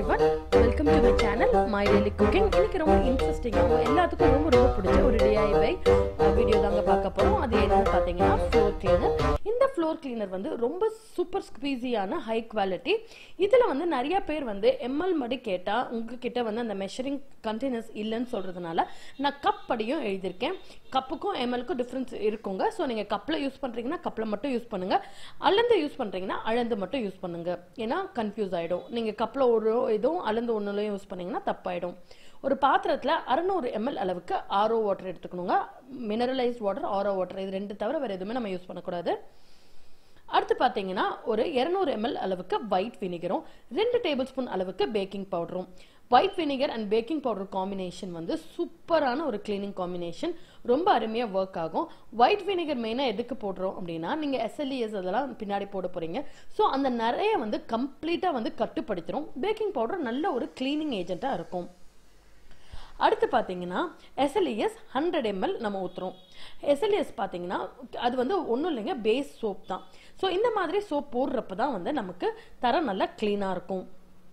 everyone welcome to my channel my daily cooking இன்னைக்கு ரொம்ப இன்ட்ரெஸ்டிங்காக எல்லாத்துக்கும் ரொம்ப ரொம்ப பிடிச்ச ஒரு டிஐவை வீடியோ தாங்க பார்க்க போகிறோம் அது என்னன்னு பார்த்தீங்கன்னா ஃப்ளோர் கிளீனர் இந்த ஃப்ளோர் கிளீனர் வந்து ரொம்ப சூப்பர் ஸ்குவீஸியான ஹை குவாலிட்டி இதில் வந்து நிறைய பேர் வந்து எம்எல் மடி கேட்டால் உங்ககிட்ட வந்து அந்த மெஷரிங் கண்டெய்னர்ஸ் இல்லைன்னு சொல்கிறதுனால நான் கப் படியும் எழுதியிருக்கேன் கப்புக்கும் எம்எல்க்கும் டிஃப்ரென்ஸ் இருக்குங்க ஸோ நீங்கள் கப்பில் யூஸ் பண்ணுறீங்கன்னா கப்பில் மட்டும் யூஸ் பண்ணுங்கள் அளந்து யூஸ் பண்ணுறீங்கன்னா அளந்து மட்டும் யூஸ் பண்ணுங்க ஏன்னா கன்ஃபியூஸ் ஆகிடும் நீங்கள் கப்பில் ஒரு இதுவும் அளந்து ஒன்றுலையும் யூஸ் பண்ணீங்கன்னா தப்பாயிடும் ஒரு பாத்திரத்தில் அறநூறு எம்எல் அளவுக்கு ஆரோ வாட்டர் எடுத்துக்கணுங்க மினரலைஸ்ட் வாட்டர் ஆரோ வாட்டர் இது ரெண்டு தவிர வேறு எதுவுமே நம்ம யூஸ் பண்ணக்கூடாது அடுத்து பார்த்தீங்கன்னா ஒரு இரநூறு எம்எல் அளவுக்கு ஒயிட் வினிகரும் ரெண்டு டேபிள் ஸ்பூன் அளவுக்கு பேக்கிங் பவுடரும் white vinegar and baking powder combination வந்து சூப்பரான ஒரு கிளீனிங் காம்பினேஷன் ரொம்ப அருமையாக ஒர்க் ஆகும் ஒயிட் வினிகர் மெயினாக எதுக்கு போடுறோம் அப்படின்னா நீங்கள் எஸ்எல்இஎஸ் அதெல்லாம் பின்னாடி போட போகிறீங்க ஸோ அந்த நிறைய வந்து கம்ப்ளீட்டாக வந்து கட்டுப்படுத்திடும் பேக்கிங் பவுடர் நல்ல ஒரு கிளீனிங் ஏஜென்ட்டாக இருக்கும் அடுத்து பார்த்தீங்கன்னா எஸ்எல்இஎஸ் ஹண்ட்ரட் எம்எல் நம்ம ஊற்றுறோம் எஸ்எல்இஎஸ் பார்த்தீங்கன்னா அது வந்து ஒன்றும் இல்லைங்க பேஸ் சோப் தான் ஸோ இந்த மாதிரி சோப் போடுறப்ப தான் வந்து நமக்கு தரம் நல்லா க்ளீனாக இருக்கும்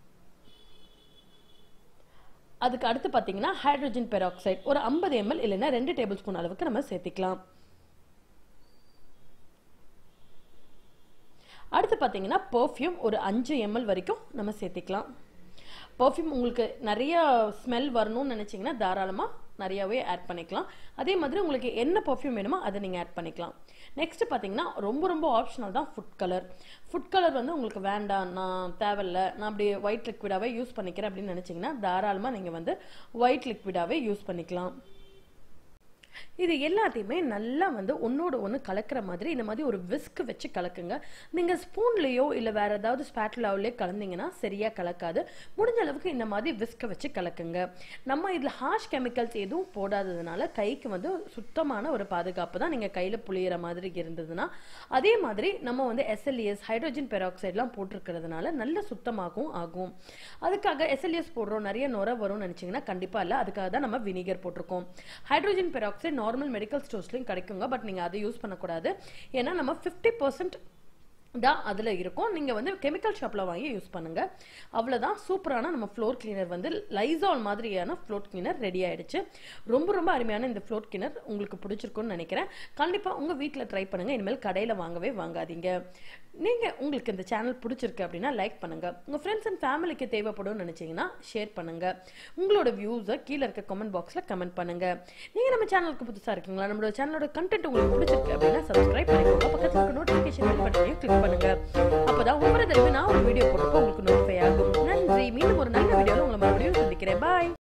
அதுக்கு அடுத்து பார்த்தீங்கன்னா ஹைட்ரஜன் பெராக்சைடு ஒரு ஐம்பது எம்எல் இல்லைன்னா ரெண்டு டேபிள் ஸ்பூன் அளவுக்கு நம்ம சேர்த்திக்கலாம் அடுத்து பார்த்தீங்கன்னா பர்ஃப்யூம் ஒரு அஞ்சு எம்எல் வரைக்கும் நம்ம சேர்த்திக்கலாம் பர்ஃப்யூம் உங்களுக்கு நிறைய ஸ்மெல் வரணும்னு நினச்சிங்கன்னா தாராளமாக நிறையாவே ஆட் பண்ணிக்கலாம் அதே மாதிரி உங்களுக்கு என்ன பர்ஃப்யூம் வேணுமோ அதை நீங்கள் ஆட் பண்ணிக்கலாம் நெக்ஸ்ட் பார்த்தீங்கன்னா ரொம்ப ரொம்ப ஆப்ஷனல் தான் ஃபுட் கலர் ஃபுட் கலர் வந்து உங்களுக்கு வேண்டாம் நான் தேவையில்ல நான் அப்படியே ஒயிட் லிக்விடாகவே யூஸ் பண்ணிக்கிறேன் அப்படின்னு நினச்சிங்கன்னா தாராளமாக நீங்கள் வந்து ஒயிட் லிக்விடாகவே யூஸ் பண்ணிக்கலாம் இது எல்லாத்தையுமே நல்லா வந்து ஒன்னோட ஒன்று கலக்கிற மாதிரி இந்த மாதிரி ஒரு விஸ்க் வச்சு கலக்குங்க நீங்கள் ஸ்பூன்லேயோ இல்லை வேற ஏதாவது ஸ்பேட்லாவிலே கலந்தீங்கன்னா சரியாக கலக்காது முடிஞ்ச அளவுக்கு இந்த மாதிரி விஸ்கை வச்சு கலக்குங்க நம்ம இதில் ஹார்ஷ் கெமிக்கல்ஸ் எதுவும் போடாததுனால கைக்கு வந்து சுத்தமான ஒரு பாதுகாப்பு தான் நீங்கள் கையில் புளியிற மாதிரி இருந்ததுன்னா அதே மாதிரி நம்ம வந்து எஸ்எல்இஎஸ் ஹைட்ரோஜன் பெராக்சைட்லாம் போட்டிருக்கிறதுனால நல்ல சுத்தமாகவும் ஆகும் அதுக்காக எஸ்எல்இஎஸ் போடுறோம் நிறைய நுர வரும்னு நினச்சிங்கன்னா கண்டிப்பாக இல்லை அதுக்காக தான் நம்ம வினிகர் போட்டிருக்கோம் ஹைட்ரோஜன் பெராக்சைட் நார்மல் மெடிக்கல் ஸ்டோர்ஸ்லையும் கிடைக்குங்க பட் நீங்கள் அதை யூஸ் பண்ணக்கூடாது ஏன்னா நம்ம ஃபிஃப்டி பர்சன்ட் தான் அதில் இருக்கும் நீங்கள் வந்து கெமிக்கல் ஷாப்பில் வாங்கி யூஸ் பண்ணுங்கள் அவ்வளோதான் சூப்பரான நம்ம ஃப்ளோர் கிளீனர் வந்து லைசால் மாதிரியான ஃப்ளோர் கிளீனர் ரெடி ஆயிடுச்சு ரொம்ப ரொம்ப அருமையான இந்த ஃப்ளோர் கிளீனர் உங்களுக்கு பிடிச்சிருக்கும்னு நினைக்கிறேன் கண்டிப்பாக உங்கள் வீட்டில் ட்ரை பண்ணுங்கள் இனிமேல் கடையில் வாங்கவே வாங்காதீங்க நீங்கள் உங்களுக்கு இந்த சேனல் பிடிச்சிருக்கு அப்படின்னா லைக் பண்ணுங்கள் உங்கள் ஃப்ரெண்ட்ஸ் அண்ட் ஃபேமிலிக்கு தேவைப்படும்னு நினச்சிங்கன்னா ஷேர் பண்ணுங்கள் உங்களோட வியூஸை கீழே இருக்க கமெண்ட் பாக்ஸில் கமெண்ட் பண்ணுங்கள் நீங்கள் நம்ம சேனலுக்கு புதுசாக இருக்கீங்களா நம்மளோட சேனலோட கண்டென்ட் உங்களுக்கு பிடிச்சிருக்கு அப்படின்னா சப்ஸ்கிரைப் பண்ணிக்கோங்க பக்கத்தில் இருக்க நோட்டிஃபிகேஷன் பெல் பட்டனையும் கிளிக் பண்ணுங்க அப்பதான் ஒவ்வொரு தடவை நான் ஒரு வீடியோ போட்டப்போ உங்களுக்கு நோட்டிஃபை ஆகும் நன்றி மீண்டும் ஒரு நல்ல வீடியோவில் உங்களை மறுபடியும் சந்திக்கிறேன் பாய்